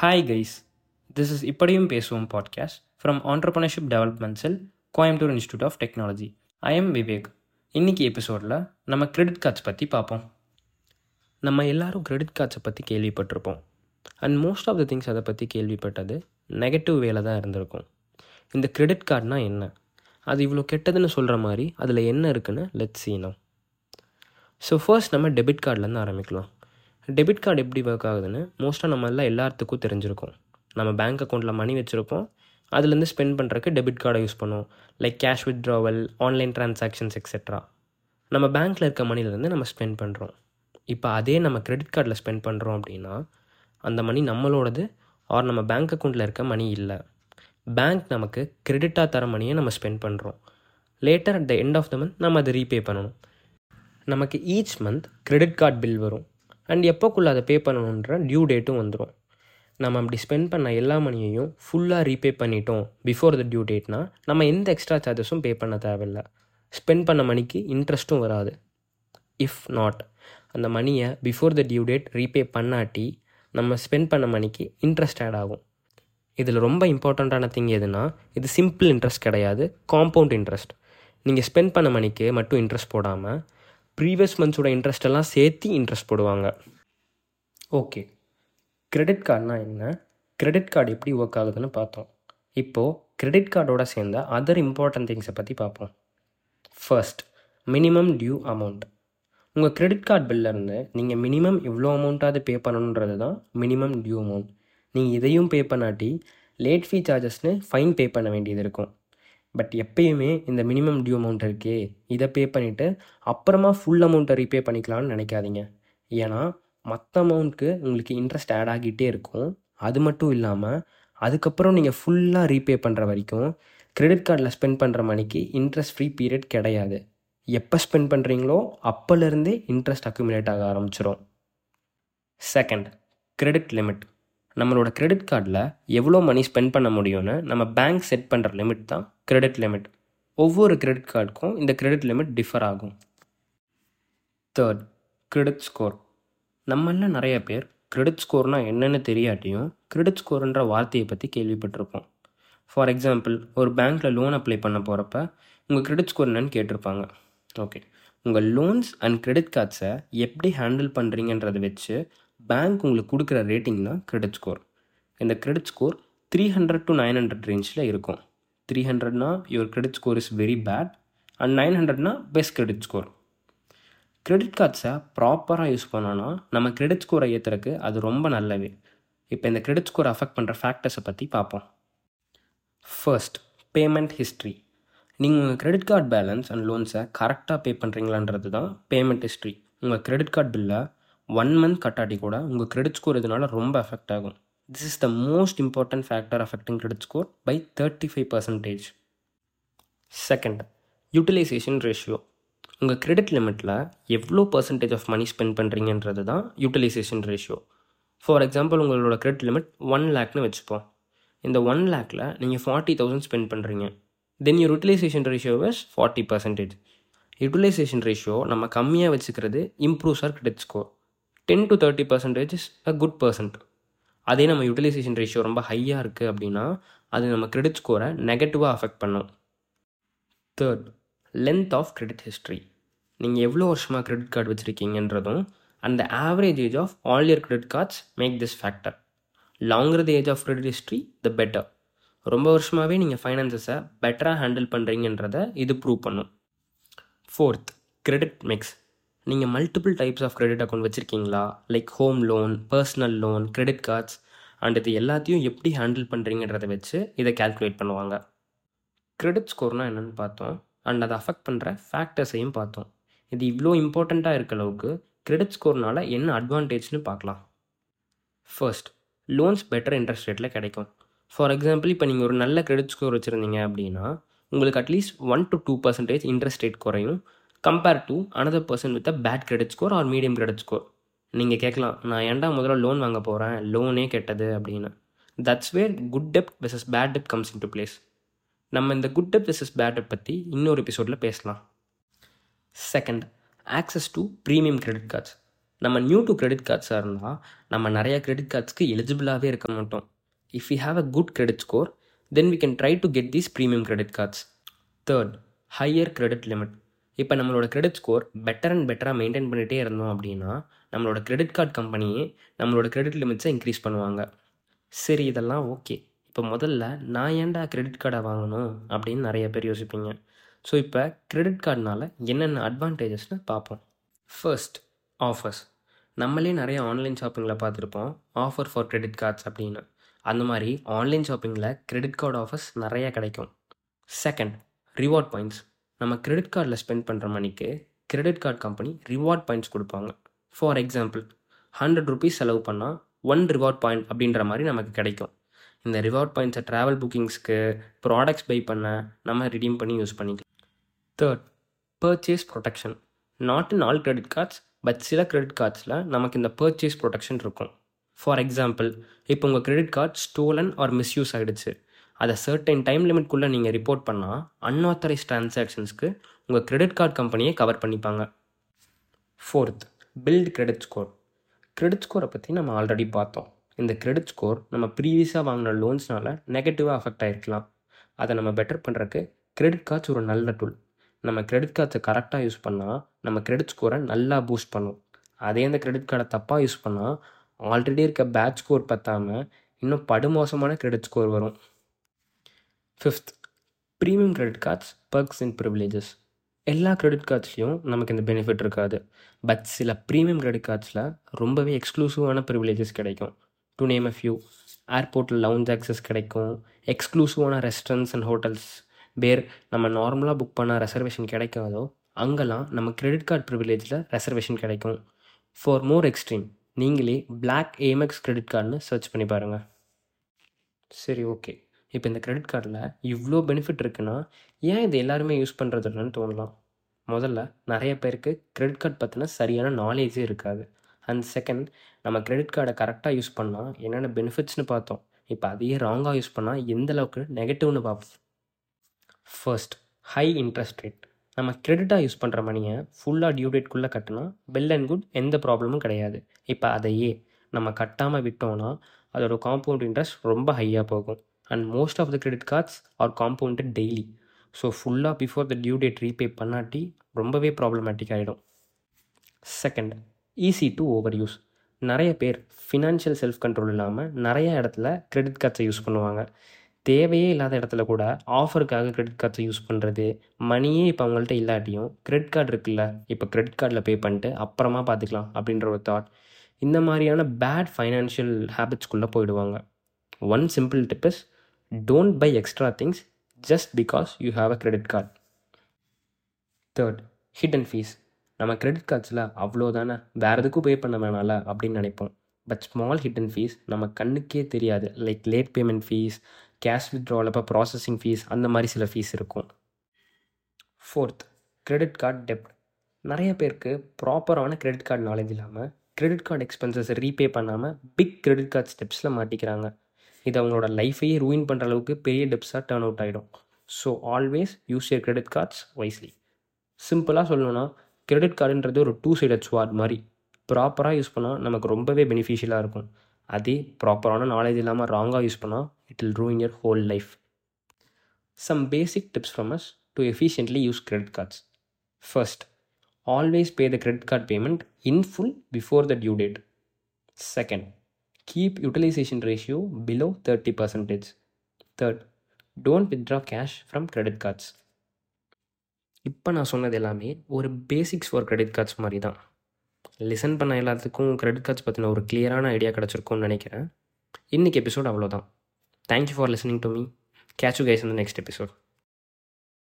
hi guys this is இப்படியும் பேசுவோம் podcast from entrepreneurship development cell Coimbatore institute of technology I M Vivek இன்னைக்கு எபிசோடில் நம்ம கிரெடிட் கார்ட்ஸ் பற்றி பார்ப்போம் நம்ம எல்லாரும் கிரெடிட் கார்ட்ஸை பற்றி கேள்விப்பட்டிருப்போம் and most of the things அதை பற்றி கேள்விப்பட்டது நெகட்டிவ் வேல தான் இருந்திருக்கும் இந்த கிரெடிட் கார்டுனா என்ன அது இவ்வளோ கெட்டதுன்னு சொல்கிற மாதிரி அதில் என்ன இருக்குன்னு லெட் சீனோம் ஸோ ஃபர்ஸ்ட் நம்ம டெபிட் கார்ட்லேருந்து ஆரம்பிக்கலாம் டெபிட் கார்டு எப்படி ஒர்க் ஆகுதுன்னு மோஸ்ட்டாக நம்ம எல்லாம் எல்லாத்துக்கும் தெரிஞ்சிருக்கும் நம்ம பேங்க் அக்கௌண்ட்டில் மணி வச்சுருப்போம் அதுலேருந்து ஸ்பெண்ட் பண்ணுறதுக்கு டெபிட் கார்டை யூஸ் பண்ணுவோம் like cash withdrawal online transactions etcetera நம்ம பேங்க்கில் இருக்க மணிலேருந்து நம்ம ஸ்பெண்ட் பண்ணுறோம் இப்போ அதே நம்ம கிரெடிட் கார்டில் ஸ்பெண்ட் பண்ணுறோம் அப்படின்னா அந்த மணி நம்மளோடது ஆர் நம்ம பேங்க் அக்கௌண்ட்டில் இருக்க மணி இல்லை பேங்க் நமக்கு கிரெடிட்டாக தர மணியை நம்ம ஸ்பெண்ட் பண்ணுறோம் later at the end of the month நம்ம அதை ரீபே பண்ணணும் நமக்கு each month credit card bill வரும் அண்ட் எப்போக்குள்ளே அதை பே பண்ணணுன்ற டியூ டேட்டும் வந்துடும் நம்ம அப்படி ஸ்பெண்ட் பண்ண எல்லா மணியையும் ஃபுல்லாக ரீபே பண்ணிட்டோம் பிஃபோர் த டியூ டேட்னா நம்ம எந்த எக்ஸ்ட்ரா சார்ஜஸும் பே பண்ண தேவையில்ல ஸ்பெண்ட் பண்ண மணிக்கு இன்ட்ரெஸ்ட்டும் வராது இஃப் நாட் அந்த மணியை before the due date repay பண்ணாட்டி நம்ம ஸ்பெண்ட் பண்ண மணிக்கு இன்ட்ரெஸ்ட் ஆட் ஆகும் இதில் ரொம்ப இம்பார்ட்டண்ட்டான திங் எதுனா இது சிம்பிள் இன்ட்ரெஸ்ட் கிடையாது காம்பவுண்ட் இன்ட்ரெஸ்ட் நீங்கள் ஸ்பெண்ட் பண்ண மணிக்கு மட்டும் இன்ட்ரெஸ்ட் போடாமல் ப்ரீவியஸ் மந்த்ஸோட இன்ட்ரெஸ்ட் எல்லாம் சேர்த்து இன்ட்ரெஸ்ட் போடுவாங்க ஓகே கிரெடிட் கார்டுனா என்ன கிரெடிட் கார்டு எப்படி ஒர்க் ஆகுதுன்னு பார்த்தோம் இப்போது கிரெடிட் கார்டோட சேர்ந்த அதர் இம்பார்ட்டன்ட் திங்ஸை பற்றி பார்ப்போம் ஃபர்ஸ்ட் மினிமம் டியூ அமௌண்ட் உங்கள் கிரெடிட் கார்டு பில்லேருந்து நீங்கள் மினிமம் எவ்வளோ அமௌண்ட்டாவது பே பண்ணணுன்றது தான் மினிமம் டியூ அமௌண்ட் நீங்கள் இதையும் பே பண்ணாட்டி லேட் ஃபீ சார்ஜஸ்னு ஃபைன் பே பண்ண வேண்டியது இருக்கும் பட் எப்பயுமே இந்த மினிமம் டியூ அமௌண்ட் இருக்கே இதை பே பண்ணிவிட்டு அப்புறமா ஃபுல் அமௌண்ட்டை ரீபே பண்ணிக்கலாம்னு நினைக்காதீங்க ஏன்னா மற்ற அமௌண்ட்க்கு உங்களுக்கு இன்ட்ரெஸ்ட் ஆட் ஆகிட்டே இருக்கும் அது மட்டும் இல்லாமல் அதுக்கப்புறம் நீங்கள் ஃபுல்லாக ரீபே பண்ணுற வரைக்கும் கிரெடிட் கார்டில் ஸ்பெண்ட் பண்ணுற மணிக்கு இன்ட்ரெஸ்ட் ஃப்ரீ பீரியட் கிடையாது எப்போ ஸ்பெண்ட் பண்ணுறீங்களோ அப்போலேருந்தே இன்ட்ரெஸ்ட் அக்குமுலேட் ஆக ஆரம்பிச்சிடும் செகண்ட் கிரெடிட் லிமிட் நம்மளோட கிரெடிட் கார்டில் எவ்வளோ மணி ஸ்பெண்ட் பண்ண முடியும்னு நம்ம பேங்க் செட் பண்ணுற லிமிட் தான் கிரெடிட் லிமிட் ஒவ்வொரு கிரெடிட் கார்டுக்கும் இந்த கிரெடிட் லிமிட் டிஃபர் ஆகும் தேர்ட் கிரெடிட் ஸ்கோர் நம்மள நிறைய பேர் கிரெடிட் ஸ்கோர்னால் என்னென்னு தெரியாட்டியும் கிரெடிட் ஸ்கோர்ன்ற வார்த்தையை பற்றி கேள்விப்பட்டிருப்போம் ஃபார் எக்ஸாம்பிள் ஒரு பேங்க்கில் லோன் அப்ளை பண்ண போகிறப்ப உங்கள் கிரெடிட் ஸ்கோர் என்னன்னு கேட்டிருப்பாங்க ஓகே உங்கள் லோன்ஸ் அண்ட் கிரெடிட் கார்ட்ஸை எப்படி ஹேண்டில் பண்ணுறீங்கன்றதை வச்சு பேங்க் உங்களுக்கு கொடுக்குற ரேட்டிங் தான் கிரெடிட் ஸ்கோர் இந்த credit score three hundred to nine hundred ரேஞ்சில் இருக்கும் த்ரீ ஹண்ட்ரட்னா your credit score is very bad and nine ஹண்ட்ரட்னா பெஸ்ட் கிரெடிட் ஸ்கோர் கிரெடிட் கார்ட்ஸை ப்ராப்பராக யூஸ் பண்ணோன்னா நம்ம கிரெடிட் ஸ்கோரை ஏற்றுறக்கு அது ரொம்ப நல்லவே இப்போ இந்த கிரெடிட் ஸ்கோரை அஃபெக்ட் பண்ணுற ஃபேக்டர்ஸை பற்றி பார்ப்போம் ஃபர்ஸ்ட் பேமெண்ட் ஹிஸ்ட்ரி நீங்கள் உங்கள் கிரெடிட் கார்டு பேலன்ஸ் அண்ட் லோன்ஸை கரெக்டாக பே பண்ணுறீங்களான்றது தான் பேமெண்ட் ஹிஸ்ட்ரி உங்கள் கிரெடிட் கார்டு பில்லை ஒன் மந்த் கட்டாட்டி கூட உங்கள் கிரெடிட் ஸ்கோர் இதனால் ரொம்ப அஃபெக்ட் ஆகும் this is the most important factor affecting credit score by thirty five percentage second utilisation ratio உங்கள் கிரெடிட் லிமிட்டில் எவ்வளோ பர்சன்டேஜ் ஆஃப் மணி ஸ்பெண்ட் பண்ணுறீங்கன்றது தான் யூட்டிலைசேஷன் ரேஷியோ ஃபார் எக்ஸாம்பிள் உங்களோட கிரெடிட் லிமிட் ஒன் லேக்னு வச்சுப்போம் இந்த ஒன் லேக்கில் நீங்கள் ஃபார்ட்டி தௌசண்ட் ஸ்பெண்ட் பண்ணுறீங்க then your utilisation ratio is forty percentage utilisation ratio நம்ம கம்மியாக வச்சுக்கிறது improves our credit score ten to thirty percentage is a good percent அதே நம்ம யூட்டிலைசேஷன் ரேஷியோ ரொம்ப ஹையாக இருக்குது அப்படின்னா அது நம்ம கிரெடிட் ஸ்கோரை நெகட்டிவாக அஃபெக்ட் பண்ணும் third length of credit history நீங்கள் எவ்வளோ வருஷமாக கிரெடிட் கார்டு வச்சுருக்கீங்கன்றதும் and the average age of all your credit cards make this factor longer the age of credit history the better ரொம்ப வருஷமாகவே நீங்கள் ஃபைனான்சஸை பெட்டராக ஹேண்டில் பண்ணுறீங்கன்றதை இது ப்ரூவ் பண்ணும் ஃபோர்த் கிரெடிட் மிக்ஸ் நீங்கள் multiple types of credit account வச்சுருக்கீங்களா like home loan personal loan credit cards and இது எல்லாத்தையும் எப்படி ஹேண்டில் பண்ணுறீங்கன்றதை வச்சு இதை கேல்குலேட் பண்ணுவாங்க கிரெடிட் ஸ்கோர்னால் என்னென்னு பார்த்தோம் அண்ட் அதை அஃபெக்ட் பண்ணுற ஃபேக்டர்ஸையும் பார்த்தோம் இது இவ்வளோ இம்பார்ட்டண்ட்டாக இருக்க அளவுக்கு கிரெடிட் ஸ்கோர்னால் என்ன அட்வான்டேஜ்னு பார்க்கலாம் ஃபர்ஸ்ட் லோன்ஸ் பெட்டர் இன்ட்ரெஸ்ட் ரேட்டில் கிடைக்கும் ஃபார் எக்ஸாம்பிள் இப்போ நீங்கள் ஒரு நல்ல கிரெடிட் ஸ்கோர் வச்சுருந்தீங்க அப்படின்னா உங்களுக்கு at least one to two percentage interest rate குறையும் compare to another person with a bad credit score or medium credit score நீங்கள் கேட்கலாம் நான் ஏன்டா முதல்ல லோன் வாங்க போகிறேன் லோனே கெட்டது அப்படின்னு that's where good dept versus bad dept comes in to place நம்ம இந்த குட் டெப்ட் வெசஸ் பேட் டெப்ட் பற்றி இன்னொரு எபிசோடில் பேசலாம் second access to premium credit cards நம்ம நியூ டு கிரெடிட் கார்ட்ஸாக இருந்தால் நம்ம நிறைய கிரெடிட் கார்ட்ஸ்க்கு எலிஜிபிளாகவே இருக்க மாட்டோம் if you have a good credit score then we can try to get these premium credit cards third higher credit limit இப்போ நம்மளோட credit score better and பெட்டராக maintain பண்ணிகிட்டே இருந்தோம் அப்படின்னா நம்மளோட கிரெடிட் கார்டு கம்பெனியே நம்மளோட கிரெடிட் லிமிட்ஸை இன்க்ரீஸ் பண்ணுவாங்க சரி இதெல்லாம் ஓகே இப்போ முதல்ல நான் ஏன்டா கிரெடிட் கார்டை வாங்கணும் அப்படின்னு நிறைய பேர் யோசிப்பீங்க ஸோ இப்போ கிரெடிட் கார்டுனால என்னென்ன அட்வான்டேஜஸ்னு பார்ப்போம் ஃபர்ஸ்ட் ஆஃபர்ஸ் நம்மளே நிறைய ஆன்லைன் ஷாப்பிங்கில் பார்த்துருப்போம் ஆஃபர் ஃபார் கிரெடிட் கார்ட்ஸ் அப்படின்னு அந்த மாதிரி ஆன்லைன் ஷாப்பிங்கில் கிரெடிட் கார்டு ஆஃபர்ஸ் நிறையா கிடைக்கும் செகண்ட் ரிவார்ட் பாயிண்ட்ஸ் நம்ம கிரெடிட் கார்டில் ஸ்பெண்ட் பண்ணுற மணிக்கு credit card company reward points கொடுப்பாங்க ஃபார் எக்ஸாம்பிள் ஹண்ட்ரட் ருபீஸ் செலவு பண்ணால் ஒன் ரிவார்ட் பாயிண்ட் அப்படின்ற மாதிரி நமக்கு கிடைக்கும் இந்த ரிவார்ட் பாயிண்ட்ஸை ட்ராவல் புக்கிங்ஸ்க்கு ப்ராடக்ட்ஸ் பை பண்ண நம்ம ரிடீம் பண்ணி யூஸ் பண்ணிக்கலாம் third purchase protection not in all credit cards but சில கிரெடிட் கார்ட்ஸில் நமக்கு இந்த பர்ச்சேஸ் ப்ரொடெக்ஷன் இருக்கும் ஃபார் எக்ஸாம்பிள் இப்போ உங்கள் credit card stolen or misuse ஆகிடுச்சு அதை சர்டைன் டைம் லிமிட்குள்ளே நீங்கள் ரிப்போர்ட் பண்ணால் அன்ஆத்தரைஸ் ட்ரான்சாக்ஷன்ஸ்க்கு உங்கள் கிரெடிட் கார்டு கம்பெனியை கவர் பண்ணிப்பாங்க fourth build credit score credit ஸ்கோரை பற்றி நம்ம ஆல்ரெடி பார்த்தோம் இந்த கிரெடிட் ஸ்கோர் நம்ம ப்ரீவியஸாக வாங்கின லோன்ஸ்னால நெகட்டிவாக அஃபெக்ட் ஆகிருக்கலாம் அதை நம்ம பெட்டர் பண்ணுறக்கு கிரெடிட் கார்ட்ஸ் ஒரு நல்ல டூல் நம்ம கிரெடிட் கார்ட்ஸை கரெக்டாக யூஸ் பண்ணால் நம்ம கிரெடிட் ஸ்கோரை நல்லா பூஸ்ட் பண்ணும் அதே அந்த கிரெடிட் கார்டை தப்பாக யூஸ் பண்ணால் ஆல்ரெடி இருக்க பேட் ஸ்கோர் பற்றாமல் இன்னும் படுமோசமான கிரெடிட் ஸ்கோர் வரும் fifth premium credit cards perks and privileges எல்லா கிரெடிட் கார்ட்ஸ்லேயும் நமக்கு இந்த பெனிஃபிட் இருக்காது பட் சில ப்ரீமியம் கிரெடிட் கார்ட்ஸில் ரொம்பவே எக்ஸ்க்ளூசிவான ப்ரிவிலேஜஸ் கிடைக்கும் டு நேம் அ ஃபியூ ஏர்போர்ட்டில் லவுஞ்ச் ஆக்சஸ் கிடைக்கும் எக்ஸ்க்ளூசிவான ரெஸ்டாரண்ட்ஸ் அண்ட் ஹோட்டல்ஸ் வேர் நம்ம நார்மலாக புக் பண்ண ரெசர்வேஷன் கிடைக்காதோ அங்கெல்லாம் நம்ம கிரெடிட் கார்டு ப்ரிவிலேஜில் ரெசர்வேஷன் கிடைக்கும் ஃபார் மோர் எக்ஸ்ட்ரீம் நீங்களே பிளாக் ஏமெக்ஸ் கிரெடிட் கார்டுன்னு சர்ச் பண்ணி பாருங்கள் சரி ஓகே இப்போ இந்த கிரெடிட் கார்டில் இவ்வளோ பெனிஃபிட் இருக்குன்னா ஏன் இது எல்லாருமே யூஸ் பண்ணுறது இல்லைன்னு தோணலாம் முதல்ல நிறைய பேருக்கு கிரெடிட் கார்டு பற்றின சரியான நாலேஜே இருக்காது அண்ட் செகண்ட் நம்ம கிரெடிட் கார்டை கரெக்டாக யூஸ் பண்ணால் என்னென்ன பெனிஃபிட்ஸ்னு பார்த்தோம் இப்போ அதையே ராங்காக யூஸ் பண்ணால் எந்த அளவுக்கு நெகட்டிவ்னு பார்ப்போம் ஃபர்ஸ்ட் ஹை இன்ட்ரெஸ்ட் ரேட் நம்ம கிரெடிட்டாக யூஸ் பண்ணுற மணியை ஃபுல்லாக டியூ டேட்குள்ளே கட்டினா வெல் அண்ட் குட் எந்த ப்ராப்ளமும் கிடையாது இப்போ அதையே நம்ம கட்டாமல் விட்டோம்னா அதோட காம்பவுண்ட் இன்ட்ரெஸ்ட் ரொம்ப ஹையாக போகும் and most of the credit cards are compounded daily so ஃபுல்லாக before the due date repay பண்ணாட்டி ரொம்பவே ப்ராப்ளமேட்டிக் ஆகிடும் second easy to overuse நிறைய பேர் ஃபினான்ஷியல் செல்ஃப் கண்ட்ரோல் இல்லாமல் நிறைய இடத்துல கிரெடிட் கார்ட்ஸை யூஸ் பண்ணுவாங்க தேவையே இல்லாத இடத்துல கூட ஆஃபருக்காக கிரெடிட் கார்ட்ஸை யூஸ் பண்ணுறது மணியே இப்போ அவங்கள்ட்ட இல்லாட்டியும் கிரெடிட் கார்டு இருக்குல்ல இப்போ கிரெடிட் கார்டில் பே பண்ணிட்டு அப்புறமா பார்த்துக்கலாம் அப்படின்ற ஒரு தாட் இந்த மாதிரியான பேட் ஃபைனான்ஷியல் ஹேபிட்ஸ்குள்ளே போயிடுவாங்க one simple tip is don't buy extra things just because you have a credit card third hidden fees நம்ம கிரெடிட் கார்ட்ஸில் அவ்வளோதானே வேறு எதுக்கும் பே பண்ண வேணாம்ல அப்படின்னு நினைப்போம் பட் ஸ்மால் ஹிடன் ஃபீஸ் நம்ம கண்ணுக்கே தெரியாது like late payment fees cash withdrawal அப்போ ப்ராசஸிங் ஃபீஸ் அந்த மாதிரி சில ஃபீஸ் இருக்கும் ஃபோர்த் கிரெடிட் கார்டு டெப்ட் நிறைய பேருக்கு ப்ராப்பரான கிரெடிட் கார்டு நாலேஜ் இல்லாமல் கிரெடிட் கார்டு எக்ஸ்பென்சஸை ரீபே பண்ணாமல் பிக் கிரெடிட் கார்டு ஸ்டெப்ஸில் மாட்டிக்கிறாங்க இது அவங்களோட லைஃபையே ரூயின் பண்ணுற அளவுக்கு பெரிய டெப்ஸாக டேர்ன் அவுட் ஆகிடும் so always use your credit cards wisely சிம்பிளாக சொல்லணும்னா கிரெடிட் கார்டுன்றது ஒரு டூ சைடட் ஸ்வாட் மாதிரி ப்ராப்பராக யூஸ் பண்ணால் நமக்கு ரொம்பவே பெனிஃபிஷியலாக இருக்கும் அதே ப்ராப்பரான நாலேஜ் இல்லாமல் ராங்காக யூஸ் பண்ணால் it will ruin your whole life some basic tips from us to efficiently use credit cards first always pay the credit card payment in full before the due date second keep utilisation ratio below thirty percentage third don't withdraw cash from credit cards இப்போ நான் சொன்னது எல்லாமே ஒரு basics for credit cards மாதிரி தான் listen பண்ண எல்லாத்துக்கும் credit cards பற்றின ஒரு கிளியரான ஐடியா கிடச்சிருக்கும்னு நினைக்கிறேன் இன்றைக்கி எபிசோட் அவ்வளோதான் thank you for listening to me catch you guys இந்த நெக்ஸ்ட் எபிசோட்